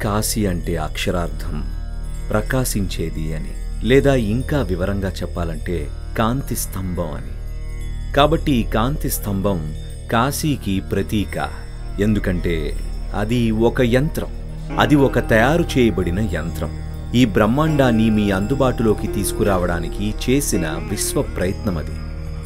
కాశీ అంటే అక్షరార్థం ప్రకాశించేది అని లేదా ఇంకా వివరంగా చెప్పాలంటే కాంతి స్తంభం అని కాబట్టి ఈ కాంతి స్తంభం కాశీకి ప్రతీక ఎందుకంటే అది ఒక యంత్రం అది ఒక తయారు చేయబడిన యంత్రం ఈ బ్రహ్మాండాన్ని మీ అందుబాటులోకి తీసుకురావడానికి చేసిన విశ్వ ప్రయత్నం అది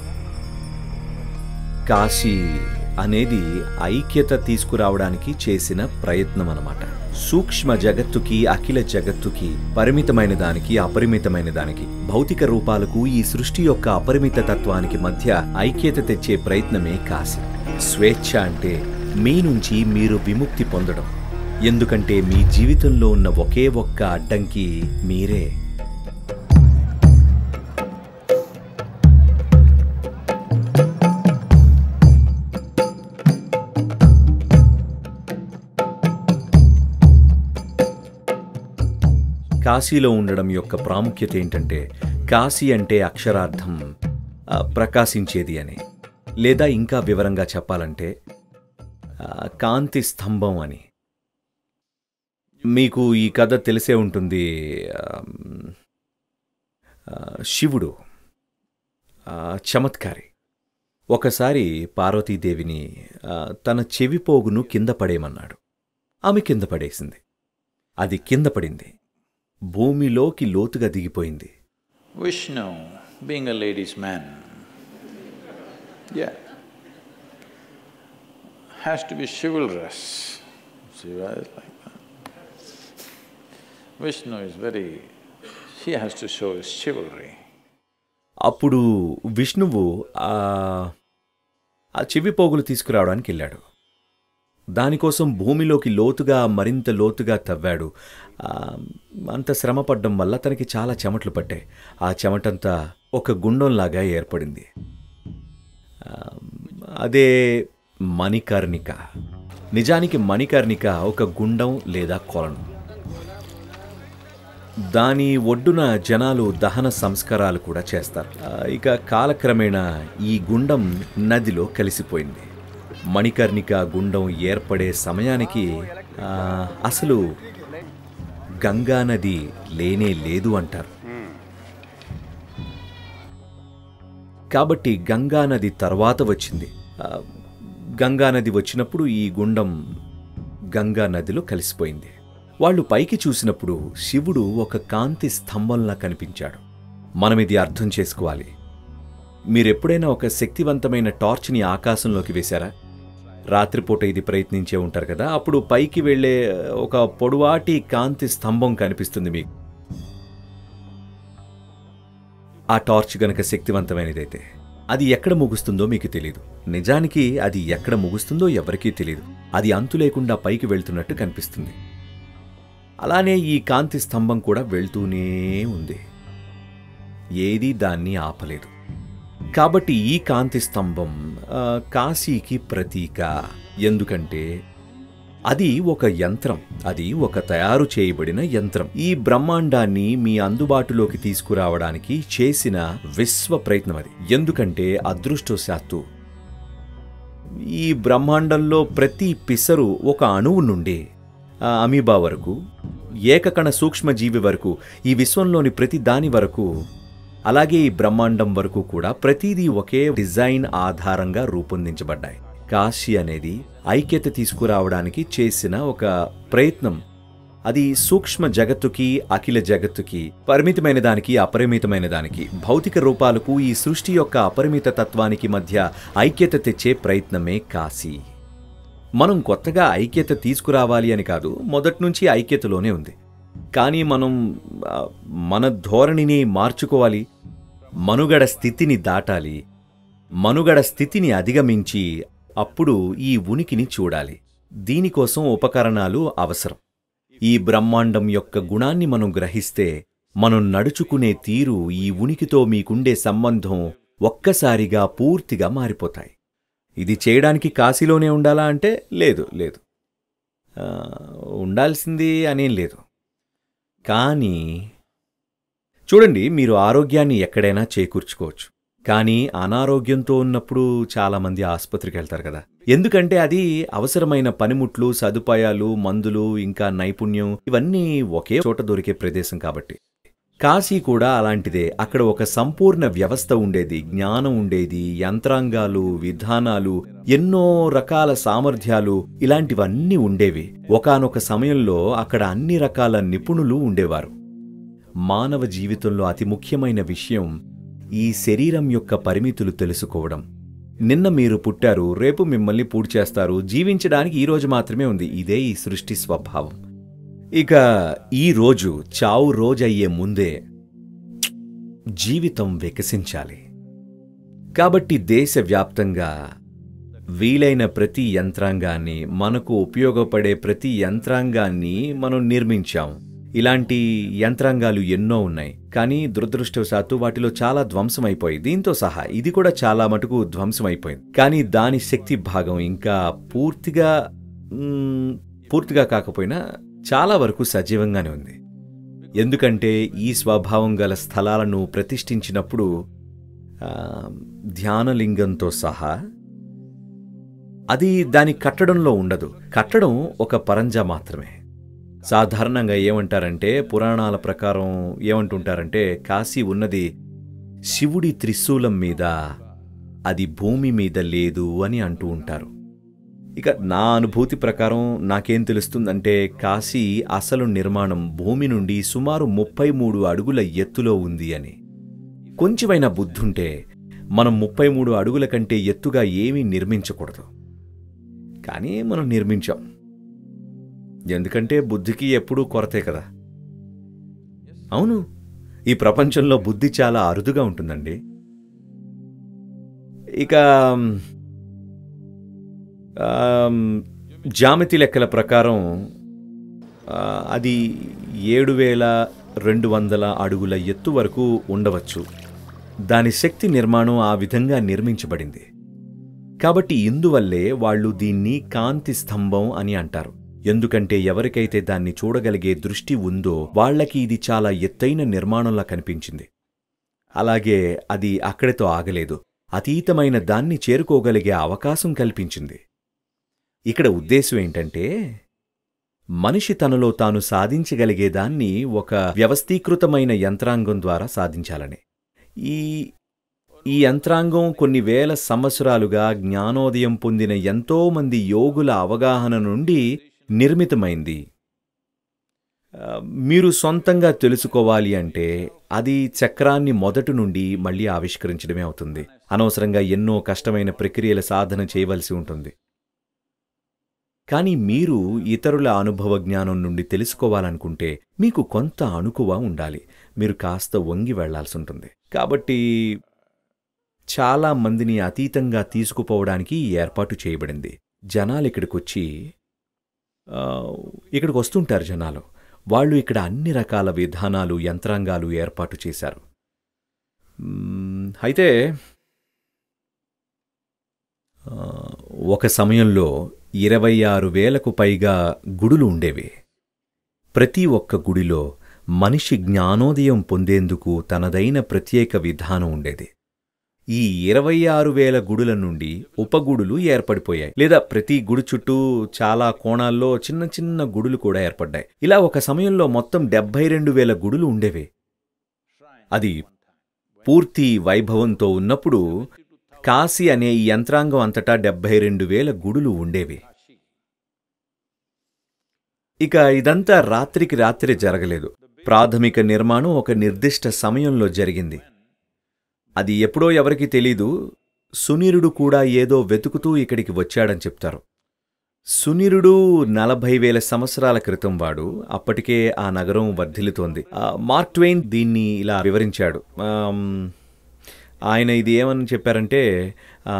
కాశీ అనేది ఐక్యత తీసుకురావడానికి చేసిన ప్రయత్నం అన్నమాట సూక్ష్మ జగత్తుకి అఖిల జగత్తుకి పరిమితమైన దానికి అపరిమితమైన దానికి భౌతిక రూపాలకు ఈ సృష్టి యొక్క అపరిమిత తత్వానికి మధ్య ఐక్యత తెచ్చే ప్రయత్నమే కాశీ స్వేచ్ఛ అంటే మీ నుంచి మీరు విముక్తి పొందడం ఎందుకంటే మీ జీవితంలో ఉన్న ఒకే ఒక్క అడ్డంకి మీరే కాశీలో ఉండడం యొక్క ప్రాముఖ్యత ఏంటంటే కాశీ అంటే అక్షరార్థం ఆ, ప్రకాశించేది అని లేదా ఇంకా వివరంగా చెప్పాలంటే ఆ, కాంతి స్తంభం అని మీకు ఈ కథ తెలిసే ఉంటుంది ఆ, ఆ, శివుడు ఆ, చమత్కారి ఒకసారి పార్వతీదేవిని ఆ, తన చెవి పోగును కింద పడేయమన్నాడు ఆమె కింద పడేసింది అది కింద పడింది భూమిలోకి లోతుగా దిగిపోయింది Vishnu, being a ladies' man, yeah, has to be chivalrous. Shiva is like that. Vishnu is very, he has to show his chivalry. అప్పుడు విష్ణువు ఆ ఆ చెవి పోగులు తీసుకురావడానికి వెళ్ళాడు దానికోసం భూమిలోకి లోతుగా మరింత లోతుగా తవ్వాడు ఆ, అంత శ్రమ పడ్డం వల్ల తనకి చాలా చెమటలు పట్టాయి ఆ చెమటంతా ఒక గుండంలాగా ఏర్పడింది ఆ, అదే మణికర్ణిక నిజానికి మణికర్ణిక ఒక గుండం లేదా కొలను దాని ఒడ్డున జనాలు దహన సంస్కారాలు కూడా చేస్తారు ఆ, ఇక కాలక్రమేణా ఈ గుండం నదిలో కలిసిపోయింది మణికర్ణిక గుండం ఏర్పడే సమయానికి ఆ, అసలు గంగా నది లేనే లేదు అంటారు కాబట్టి గంగా నది తర్వాత వచ్చింది ఆ, గంగా నది వచ్చినప్పుడు ఈ గుండం గంగా నదిలో కలిసిపోయింది వాళ్ళు పైకి చూసినప్పుడు శివుడు ఒక కాంతి స్తంభంలా కనిపించాడు మనం ఇది అర్థం చేసుకోవాలి మీరెప్పుడైనా ఒక శక్తివంతమైన టార్చ్ని ఆకాశంలోకి వేశారా రాత్రిపూట ఇది ప్రయత్నించే ఉంటారు కదా అప్పుడు పైకి వెళ్ళే ఒక పొడవాటి కాంతి స్తంభం కనిపిస్తుంది మీకు ఆ టార్చ్ గనక శక్తివంతమైనదైతే అది ఎక్కడ ముగుస్తుందో మీకు తెలియదు నిజానికి అది ఎక్కడ ముగుస్తుందో ఎవరికీ తెలియదు అది అంతు లేకుండా పైకి వెళ్తున్నట్టు కనిపిస్తుంది అలానే ఈ కాంతి స్తంభం కూడా వెళ్తూనే ఉంది ఏదీ దాన్ని ఆపలేదు కాబట్టి ఈ కాంతి స్తంభం ఆ, కాశీకి ప్రతీక ఎందుకంటే అది ఒక యంత్రం అది ఒక తయారు చేయబడిన యంత్రం ఈ బ్రహ్మాండాన్ని మీ అందుబాటులోకి తీసుకురావడానికి చేసిన విశ్వ ప్రయత్నం అది ఎందుకంటే అదృష్టవశాత్తు ఈ బ్రహ్మాండంలో ప్రతి పిసరు ఒక అణువు నుండి ఆ అమీబా వరకు ఏకకణ సూక్ష్మజీవి వరకు ఈ విశ్వంలోని ప్రతి దాని వరకు అలాగే ఈ బ్రహ్మాండం వరకు కూడా ప్రతిదీ ఒకే డిజైన్ ఆధారంగా రూపొందించబడ్డాయి కాశీ అనేది ఐక్యత తీసుకురావడానికి చేసిన ఒక ప్రయత్నం అది సూక్ష్మ జగత్తుకి అఖిల జగత్తుకి పరిమితమైన దానికి అపరిమితమైన దానికి భౌతిక రూపాలకు ఈ సృష్టి యొక్క అపరిమిత తత్వానికి మధ్య ఐక్యత తెచ్చే ప్రయత్నమే కాశీ మనం కొత్తగా ఐక్యత తీసుకురావాలి అని కాదు మొదటి నుంచి ఐక్యతలోనే ఉంది కానీ మనం ఆ, మన ధోరణిని మార్చుకోవాలి మనుగడ స్థితిని దాటాలి మనుగడ స్థితిని అధిగమించి అప్పుడు ఈ ఉనికిని చూడాలి దీనికోసం ఉపకరణాలు అవసరం ఈ బ్రహ్మాండం యొక్క గుణాన్ని మనం గ్రహిస్తే మనం నడుచుకునే తీరు ఈ ఉనికితో మీకుండే సంబంధం ఒక్కసారిగా పూర్తిగా మారిపోతాయి ఇది చేయడానికి కాశీలోనే ఉండాలా అంటే లేదు లేదు ఆ, ఉండాల్సింది అనేం లేదు కానీ చూడండి మీరు ఆరోగ్యాన్ని ఎక్కడైనా చేకూర్చుకోవచ్చు కానీ అనారోగ్యంతో ఉన్నప్పుడు చాలామంది ఆసుపత్రికి వెళ్తారు కదా ఎందుకంటే అది అవసరమైన పనిముట్లు సదుపాయాలు మందులు ఇంకా నైపుణ్యం ఇవన్నీ ఒకే చోట దొరికే ప్రదేశం కాబట్టి కాశీ కూడా అలాంటిదే అక్కడ ఒక సంపూర్ణ వ్యవస్థ ఉండేది జ్ఞానం ఉండేది యంత్రాంగాలు విధానాలు ఎన్నో రకాల సామర్థ్యాలు ఇలాంటివన్నీ ఉండేవి ఒకానొక సమయంలో అక్కడ అన్ని రకాల నిపుణులు ఉండేవారు మానవ జీవితంలో అతి ముఖ్యమైన విషయం ఈ శరీరం యొక్క పరిమితులు తెలుసుకోవడం నిన్న మీరు పుట్టారు రేపు మిమ్మల్ని పూర్తి చేస్తారు జీవించడానికి ఈ రోజు మాత్రమే ఉంది ఇదే ఈ సృష్టి స్వభావం ఇక ఈ రోజు చావు రోజయ్యే ముందే జీవితం వికసించాలి కాబట్టి దేశవ్యాప్తంగా వీలైన ప్రతి యంత్రాంగాన్ని మనకు ఉపయోగపడే ప్రతి యంత్రాంగాన్ని మనం నిర్మించాం ఇలాంటి యంత్రాంగాలు ఎన్నో ఉన్నాయి కానీ దురదృష్టవశాత్తు వాటిలో చాలా ధ్వంసమైపోయి దీంతో సహా ఇది కూడా చాలా మటుకు ధ్వంసమైపోయింది కానీ దాని శక్తి భాగం ఇంకా పూర్తిగా మ్, పూర్తిగా కాకపోయినా చాలా వరకు సజీవంగానే ఉంది ఎందుకంటే ఈ స్వభావం గల స్థలాలను ప్రతిష్ఠించినప్పుడు ఆ, ధ్యానలింగంతో సహా అది దాని కట్టడంలో ఉండదు కట్టడం ఒక పరంజా మాత్రమే సాధారణంగా ఏమంటారంటే పురాణాల ప్రకారం ఏమంటుంటారంటే కాశీ ఉన్నది శివుడి త్రిశూలం మీద అది భూమి మీద లేదు అని అంటూ ఉంటారు ఇక నా అనుభూతి ప్రకారం నాకేం తెలుస్తుందంటే కాశీ అసలు నిర్మాణం భూమి నుండి సుమారు ముప్పై మూడు అడుగుల ఎత్తులో ఉంది అని కొంచెమైనా బుద్ధుంటే మనం ముప్పై మూడు అడుగుల కంటే ఎత్తుగా ఏమీ నిర్మించకూడదు కానీ మనం నిర్మించాం ఎందుకంటే బుద్ధికి ఎప్పుడూ కొరతే కదా అవును ఈ ప్రపంచంలో బుద్ధి చాలా అరుదుగా ఉంటుందండి ఇక ఆమ్, జామితి లెక్కల ప్రకారం ఆ, అది ఏడు వేల రెండు వందల అడుగుల ఎత్తు వరకు ఉండవచ్చు దాని శక్తి నిర్మాణం ఆ విధంగా నిర్మించబడింది కాబట్టి ఇందువల్లే వాళ్ళు దీన్ని కాంతి స్తంభం అని అంటారు ఎందుకంటే ఎవరికైతే దాన్ని చూడగలిగే దృష్టి ఉందో వాళ్ళకి ఇది చాలా ఎత్తైన నిర్మాణంలా కనిపించింది అలాగే అది అక్కడితో ఆగలేదు అతీతమైన దాన్ని చేరుకోగలిగే అవకాశం కల్పించింది ఇక్కడ ఉద్దేశం ఏంటంటే మనిషి తనలో తాను సాధించగలిగేదాన్ని ఒక వ్యవస్థీకృతమైన యంత్రాంగం ద్వారా సాధించాలని ఈ ఈ యంత్రాంగం కొన్ని వేల సంవత్సరాలుగా జ్ఞానోదయం పొందిన ఎంతో మంది యోగుల అవగాహన నుండి నిర్మితమైంది ఆ, మీరు సొంతంగా తెలుసుకోవాలి అంటే అది చక్రాన్ని మొదటి నుండి మళ్ళీ ఆవిష్కరించడమే అవుతుంది అనవసరంగా ఎన్నో కష్టమైన ప్రక్రియల సాధన చేయవలసి ఉంటుంది కానీ మీరు ఇతరుల అనుభవ జ్ఞానం నుండి తెలుసుకోవాలనుకుంటే మీకు కొంత అణుకువ ఉండాలి మీరు కాస్త వంగి వెళ్లాల్సి ఉంటుంది కాబట్టి చాలా మందిని అతీతంగా తీసుకుపోవడానికి ఈ ఏర్పాటు చేయబడింది జనాలు ఇక్కడికొచ్చి ఆ, ఇక్కడికి వస్తుంటారు జనాలు వాళ్ళు ఇక్కడ అన్ని రకాల విధానాలు యంత్రాంగాలు ఏర్పాటు చేశారు మ్మ్, అయితే ఆ, ఒక సమయంలో ఇరవై ఆరు వేలకు పైగా గుడులు ఉండేవి ప్రతి ఒక్క గుడిలో మనిషి జ్ఞానోదయం పొందేందుకు తనదైన ప్రత్యేక విధానం ఉండేది ఈ ఇరవై ఆరు వేల గుడుల నుండి ఉపగుడులు ఏర్పడిపోయాయి లేదా ప్రతి గుడి చుట్టూ చాలా కోణాల్లో చిన్న చిన్న గుడులు కూడా ఏర్పడ్డాయి ఇలా ఒక సమయంలో మొత్తం డెబ్బై రెండు వేల గుడులు ఉండేవి అది పూర్తి వైభవంతో ఉన్నప్పుడు కాశీ అనే ఈ యంత్రాంగం అంతటా డెబ్బై రెండు వేల గుడులు ఉండేవి ఇక ఇదంతా రాత్రికి రాత్రి జరగలేదు ప్రాథమిక నిర్మాణం ఒక నిర్దిష్ట సమయంలో జరిగింది అది ఎప్పుడో ఎవరికి తెలీదు సునీరుడు కూడా ఏదో వెతుకుతూ ఇక్కడికి వచ్చాడని చెప్తారు సునీరుడు నలభై వేల సంవత్సరాల క్రితం వాడు అప్పటికే ఆ నగరం వర్ధిల్లుతోంది ఆ, మార్క్ ట్వెయిన్ దీన్ని ఇలా వివరించాడు ఆమ్, ఆయన ఇది ఏమని చెప్పారంటే ఆ,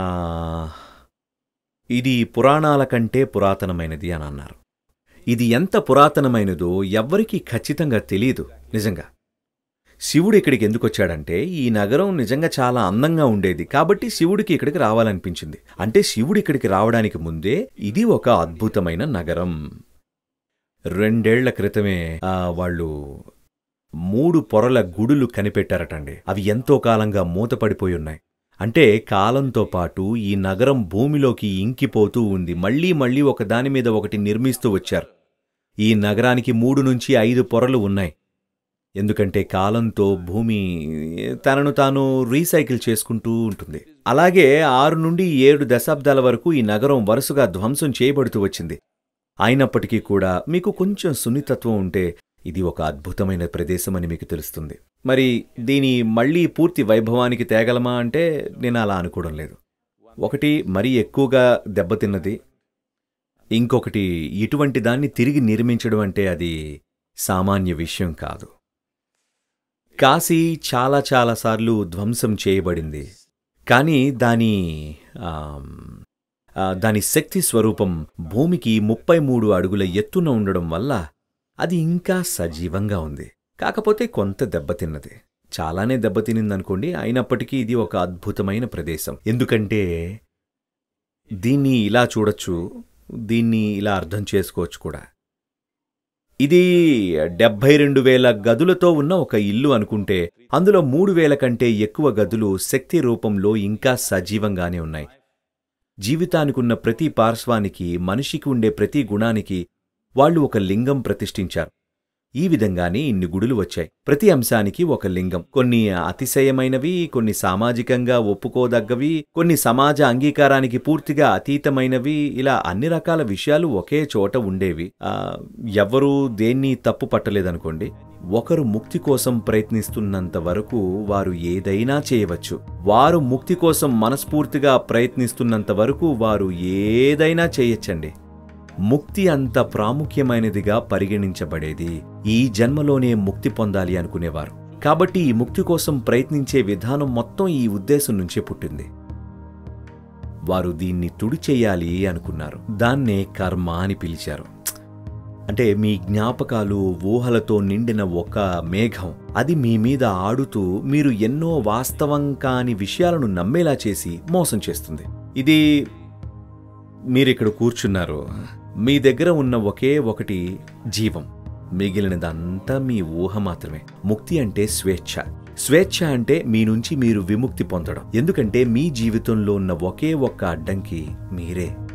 ఇది పురాణాల కంటే పురాతనమైనది అని అన్నారు ఇది ఎంత పురాతనమైనదో ఎవ్వరికీ ఖచ్చితంగా తెలియదు నిజంగా శివుడు ఇక్కడికి ఎందుకు వచ్చాడంటే ఈ నగరం నిజంగా చాలా అందంగా ఉండేది కాబట్టి శివుడికి ఇక్కడికి రావాలనిపించింది అంటే శివుడు ఇక్కడికి రావడానికి ముందే ఇది ఒక అద్భుతమైన నగరం రెండేళ్ల క్రితమే ఆ, వాళ్ళు మూడు పొరల గుడులు కనిపెట్టారటండి అవి ఎంతో కాలంగా మూతపడిపోయి ఉన్నాయి అంటే కాలంతో పాటు ఈ నగరం భూమిలోకి ఇంకిపోతూ ఉంది మళ్ళీ మళ్ళీ ఒక దాని మీద ఒకటి నిర్మిస్తూ వచ్చారు ఈ నగరానికి మూడు నుంచి ఐదు పొరలు ఉన్నాయి ఎందుకంటే కాలంతో భూమి తనను తాను రీసైకిల్ చేసుకుంటూ ఉంటుంది అలాగే ఆరు నుండి ఏడు దశాబ్దాల వరకు ఈ నగరం వరుసగా ధ్వంసం చేయబడుతూ వచ్చింది అయినప్పటికీ కూడా మీకు కొంచెం సున్నితత్వం ఉంటే ఇది ఒక అద్భుతమైన ప్రదేశమని మీకు తెలుస్తుంది మరి దీని మళ్ళీ పూర్తి వైభవానికి తేగలమా అంటే నేను అలా అనుకోవడం లేదు ఒకటి మరీ ఎక్కువగా దెబ్బతిన్నది ఇంకొకటి ఇటువంటి దాన్ని తిరిగి నిర్మించడం అంటే అది సామాన్య విషయం కాదు కాశీ చాలా చాలా సార్లు ధ్వంసం చేయబడింది కానీ దాని ఆమ్, ఆ, దాని శక్తి స్వరూపం భూమికి ముప్పై మూడు అడుగుల ఎత్తున ఉండడం వల్ల అది ఇంకా సజీవంగా ఉంది కాకపోతే కొంత దెబ్బతిన్నది చాలానే దెబ్బతినిందనుకోండి అయినప్పటికీ ఇది ఒక అద్భుతమైన ప్రదేశం ఎందుకంటే దీన్ని ఇలా చూడొచ్చు దీన్ని ఇలా అర్థం చేసుకోవచ్చు కూడా ఇది డెబ్భై రెండు వేల గదులతో ఉన్న ఒక ఇల్లు అనుకుంటే అందులో మూడు వేల కంటే ఎక్కువ గదులు శక్తి రూపంలో ఇంకా సజీవంగానే ఉన్నాయి జీవితానికున్న ప్రతి పార్శ్వానికి మనిషికి ఉండే ప్రతి గుణానికి వాళ్ళు ఒక లింగం ప్రతిష్ఠించారు ఈ విధంగానే ఇన్ని గుడులు వచ్చాయి ప్రతి అంశానికి ఒక లింగం కొన్ని అతిశయమైనవి కొన్ని సామాజికంగా ఒప్పుకోదగ్గవి కొన్ని సమాజ అంగీకారానికి పూర్తిగా అతీతమైనవి ఇలా అన్ని రకాల విషయాలు ఒకే చోట ఉండేవి ఆ, ఎవ్వరూ దేన్ని తప్పు పట్టలేదనుకోండి ఒకరు ముక్తి కోసం ప్రయత్నిస్తున్నంత వరకు వారు ఏదైనా చేయవచ్చు వారు ముక్తి కోసం మనస్ఫూర్తిగా ప్రయత్నిస్తున్నంత వరకు వారు ఏదైనా చేయొచ్చండి ముక్తి అంత ప్రాముఖ్యమైనదిగా పరిగణించబడేది ఈ జన్మలోనే ముక్తి పొందాలి అనుకునేవారు కాబట్టి ఈ ముక్తి కోసం ప్రయత్నించే విధానం మొత్తం ఈ ఉద్దేశం నుంచే పుట్టింది వారు దీన్ని తుడి చెయ్యాలి అనుకున్నారు దాన్నే కర్మ అని పిలిచారు అంటే మీ జ్ఞాపకాలు ఊహలతో నిండిన ఒక మేఘం అది మీ మీద ఆడుతూ మీరు ఎన్నో వాస్తవం కాని విషయాలను నమ్మేలా చేసి మోసం చేస్తుంది ఇది మీరిక్కడ కూర్చున్నారు మీ దగ్గర ఉన్న ఒకే ఒకటి జీవం మిగిలినదంతా మీ ఊహ మాత్రమే ముక్తి అంటే స్వేచ్ఛ స్వేచ్ఛ అంటే మీ నుంచి మీరు విముక్తి పొందడం ఎందుకంటే మీ జీవితంలో ఉన్న ఒకే ఒక్క అడ్డంకి మీరే